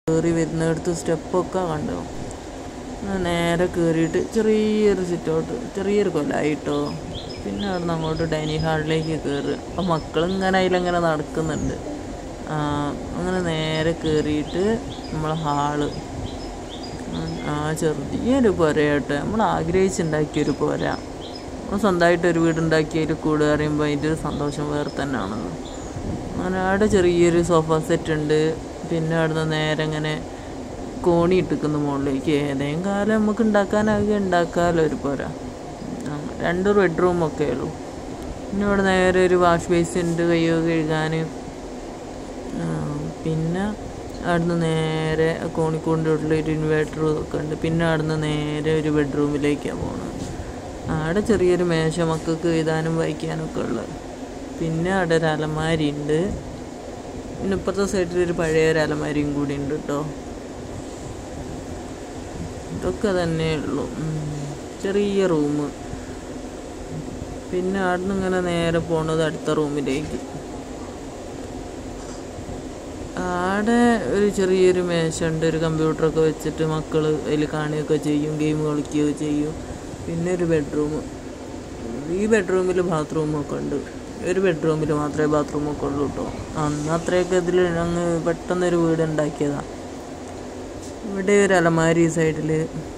കയറി വരുന്നിടത്ത് സ്റ്റെപ്പൊക്കെ കണ്ടു നേരെ കയറിയിട്ട് ചെറിയൊരു സിറ്റൗട്ട് ചെറിയൊരു കൊലായിട്ടോ പിന്നെ അവിടുന്ന് അങ്ങോട്ട് ഡൈനിങ് ഹാളിലേക്ക് കയറുക അപ്പം മക്കളിങ്ങനെ അതിലങ്ങനെ നടക്കുന്നുണ്ട് ആ, അങ്ങനെ നേരെ കയറിയിട്ട് നമ്മളെ ഹാള് ആ ചെറിയൊരു പുരയാട്ടെ നമ്മൾ ആഗ്രഹിച്ചുണ്ടാക്കിയൊരു പുര നമ്മൾ സ്വന്തമായിട്ട് ഒരു വീടുണ്ടാക്കിയതിൽ കൂടുക പറയുമ്പോൾ അതിൻ്റെ ഒരു സന്തോഷം വേറെ തന്നെയാണല്ലോ അങ്ങനെ അവിടെ ചെറിയൊരു സോഫ സെറ്റ് ഉണ്ട് പിന്നെ അവിടുന്ന് നേരെ ഇങ്ങനെ കോണി ഇട്ടിക്കുന്നു മുകളിലേക്ക് ഏതെങ്കിലും കാലം നമുക്ക് ഉണ്ടാക്കാനാകുക ഉണ്ടാക്കാമല്ലോ ഒരു പോര രണ്ട് ബെഡ്റൂമൊക്കെ ഉള്ളൂ പിന്നെ ഇവിടെ നേരെ ഒരു വാഷ് ബേസിൻ ഉണ്ട് കയ്യോ കഴുകാൻ പിന്നെ അവിടുന്ന് നേരെ കോണിക്കൂടിൻ്റെ ഉള്ളിൽ ഒരു ഇൻവേർട്ടറും ഒക്കെ ഉണ്ട് പിന്നെ അവിടുന്ന് നേരെ ഒരു ബെഡ്റൂമിലേക്കാണ് പോകുന്നത് അവിടെ ചെറിയൊരു മേശ മക്കൾക്ക് എഴുതാനും വായിക്കാനൊക്കെ ഉള്ളത് പിന്നെ അവിടെ ഒരു അലമാരി ഉണ്ട് പിന്നെ ഇപ്പുറത്തെ സൈഡിൽ ഒരു പഴയ ഒരു അലമാരിയും കൂടി ഉണ്ട് കേട്ടോ ഇതൊക്കെ തന്നെ ഉള്ളൂ ഉം. ചെറിയ റൂം പിന്നെ അവിടുന്ന് ഇങ്ങനെ നേരെ പോണത് അടുത്ത റൂമിലേക്ക് ആടെ ഒരു ചെറിയൊരു മേശ ഉണ്ട് ഒരു കമ്പ്യൂട്ടറൊക്കെ വെച്ചിട്ട് മക്കൾ അതിൽ കാണുകയൊക്കെ ചെയ്യും ഗെയിം കളിക്കുകയൊക്കെ ചെയ്യും പിന്നെ ഒരു ബെഡ്റൂം ഈ ബെഡ്റൂമിൽ ബാത്റൂമൊക്കെ ഉണ്ട് ഒരു ബെഡ്റൂമിൽ മാത്രമേ ബാത്റൂമൊക്കെ ഉള്ളൂ കേട്ടോ അന്ന് അത്രയൊക്കെ ഇതിൽ അങ്ങ് പെട്ടെന്നൊരു വീട് ഉണ്ടാക്കിയതാണ് ഇവിടെ ഒരു അലമാരി സൈഡിൽ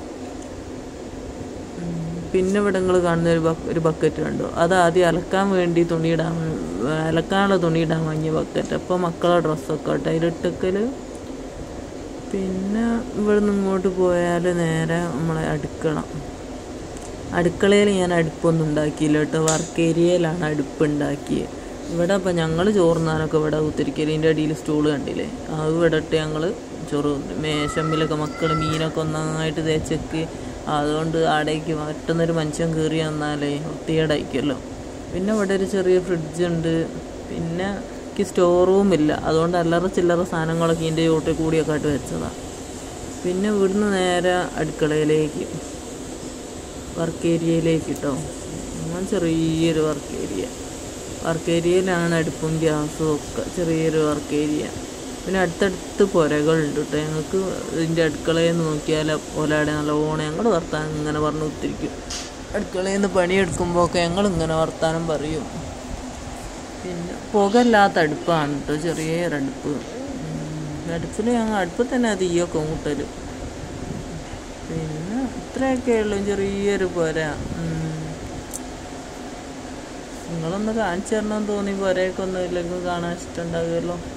പിന്നെ ഇവിടെ നിങ്ങൾ കാണുന്ന ഒരു ബക്ക് ഒരു ബക്കറ്റ് കണ്ടു അത് ആദ്യം അലക്കാൻ വേണ്ടി തുണിയിടാൻ വേ- അലക്കാനുള്ള തുണിയിടാൻ വാങ്ങിയ ബക്കറ്റ് അപ്പോൾ മക്കളെ ഡ്രസ്സൊക്കെ കേട്ടോ അതിലിട്ടക്കൽ പിന്നെ ഇവിടെ നിന്ന് ഇങ്ങോട്ട് പോയാൽ നേരെ നമ്മളെ അടുക്കള അടുക്കളയിൽ ഞാൻ അടുപ്പൊന്നും ഉണ്ടാക്കിയില്ല കേട്ടോ വർക്ക് ഏരിയയിലാണ് അടുപ്പ് ഉണ്ടാക്കിയത് ഇവിടെ അപ്പം ഞങ്ങൾ ചോറുന്നാനൊക്കെ ഇവിടെ കുത്തിരിക്കൽ ഇതിൻ്റെ അടിയിൽ സ്റ്റൂള് കണ്ടില്ലേ അത് ഇവിടെ ഇട്ട് ഞങ്ങൾ ചോറ് തിന്നും. മേശമ്മിലൊക്കെ മക്കൾ മീനൊക്കെ ഒന്നായിട്ട് തേച്ചൊക്കെ അതുകൊണ്ട് ആടേക്ക് പെട്ടെന്നൊരു മനുഷ്യൻ കയറി വന്നാലേ വൃത്തികേടായിരിക്കുമല്ലോ പിന്നെ ഇവിടെ ഒരു ചെറിയ ഫ്രിഡ്ജ് ഉണ്ട് പിന്നെ എനിക്ക് സ്റ്റോർ റൂം ഇല്ല അതുകൊണ്ട് അല്ലറ ചില്ലറ സാധനങ്ങളൊക്കെ ഇതിൻ്റെ ചോട്ടിൽ കൂടിയൊക്കെ ആയിട്ട് വെച്ചതാണ് പിന്നെ ഇവിടുന്ന് നേരെ അടുക്കളയിലേക്ക് വർക്ക് ഏരിയയിലേക്ക് കേട്ടോ അങ്ങനെ ചെറിയൊരു വർക്ക് ഏരിയ വർക്ക് ഏരിയയിലാണ് അടുപ്പും ഗ്യാസും ഒക്കെ ചെറിയൊരു വർക്ക് ഏരിയ പിന്നെ അടുത്തടുത്ത് പുരകളുണ്ട് കേട്ടോ ഞങ്ങൾക്ക് ഇതിൻ്റെ അടുക്കളയിൽ നിന്ന് നോക്കിയാൽ ഒലാടെ നല്ലോണം ഞങ്ങൾ വർത്താനം ഇങ്ങനെ പറഞ്ഞു കുത്തിരിക്കും അടുക്കളയിൽ നിന്ന് പണിയെടുക്കുമ്പോൾ ഒക്കെ ഞങ്ങൾ ഇങ്ങനെ വർത്താനം പറയും പിന്നെ പുകയില്ലാത്ത അടുപ്പാണ് കേട്ടോ ചെറിയൊരടുപ്പ് അടുപ്പിൽ ഞങ്ങൾ അടുപ്പിൽ തന്നെ തീയൊക്കെ കൂട്ടൽ പിന്നെ ഇത്രയൊക്കെ ഉള്ളു ചെറിയൊരു പോര നിങ്ങളൊന്ന് കാണിച്ചു തരണമെന്ന് തോന്നി പോരയൊക്കെ ഒന്നും ഇല്ലെങ്കിൽ കാണാൻ ഇഷ്ടമുണ്ടാകുമല്ലോ